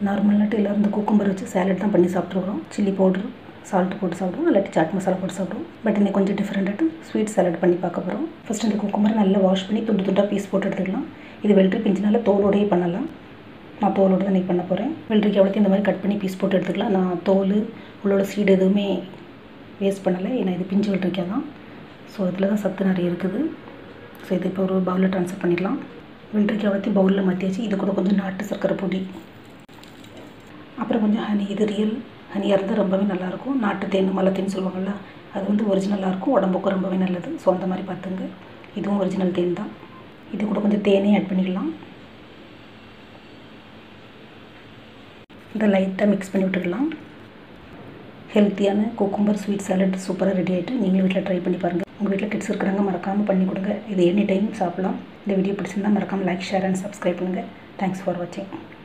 நார்மலாட்டு எல்லோரும் இந்த குக்கும்பர் வச்சு சேலட் தான் பண்ணி சாப்பிட்ருக்குறோம் சில்லி பவுட்ரு சால்ட் போட்டு சாப்பிடுவோம் இல்லாட்டி சாட் மசாலா போட்டு சாப்பிடுவோம் பட் இன்னைக்கு கொஞ்சம் டிஃப்ரெண்ட்டாட்டு ஸ்வீட் சாலட் பண்ணி பார்க்க போகிறோம் ஃபஸ்ட் இந்த குக்கும்பரை நல்லா வாஷ் பண்ணி துண்டு துண்டாக பீஸ் போட்டு எடுத்துக்கலாம் இது வெள்ளரி பிஞ்சினால தோலோடையே பண்ணலாம் நான் தோலோடு தான் இன்றைக்கி பண்ண போகிறேன் வெள்ளரிக்கு எவ்வளோத்தையும் இந்த மாதிரி கட் பண்ணி பீஸ் போட்டு எடுத்துக்கலாம் நான் தோல் உள்ளோட சீடு எதுவுமே வேஸ்ட் பண்ணலை ஏன்னா இது பிஞ்சு வெள்ளரிக்காய் தான் ஸோ இதில் தான் சத்து நிறைய இருக்குது ஸோ இது இப்போ ஒரு பவுலில் ட்ரான்ஸ்ஃபர் பண்ணிடலாம் வெள்ளரிக்காய் எவ்வளோத்தையும் பவுலில் மாற்றியாச்சு இது கூட கொஞ்சம் நாட்டு சர்க்கரை பொடி அப்புறம் கொஞ்சம் ஹனி இது ரியல் ஹனியாக இருந்தால் ரொம்பவே நல்லாயிருக்கும் நாட்டு தேன் மலை தேன் சொல்லுவாங்கள்ல அது வந்து ஒரிஜினலாக இருக்கும் உடம்புக்கும் ரொம்பவே நல்லது ஸோ அந்த மாதிரி பார்த்துங்க இதுவும் ஒரிஜினல் தேன் தான் இது கூட கொஞ்சம் தேனே ஆட் பண்ணிக்கலாம் இதை லைட்டாக மிக்ஸ் பண்ணி விட்டுக்கலாம் ஹெல்த்தியான குக்கும்பர் ஸ்வீட் சாலட் சூப்பராக ரெடி ஆகிட்டு நீங்களும் வீட்டில் ட்ரை பண்ணி பாருங்கள் உங்கள் வீட்டில் கிட்ஸ் இருக்கிறாங்க மறக்காமல் பண்ணி கொடுங்க இது எனி டைம் சாப்பிடலாம் இந்த வீடியோ பிடிச்சிருந்தால் மறக்காமல் லைக் ஷேர் அண்ட் சப்ஸ்கிரைப் பண்ணுங்கள் தேங்க்ஸ் ஃபார் வாட்சிங்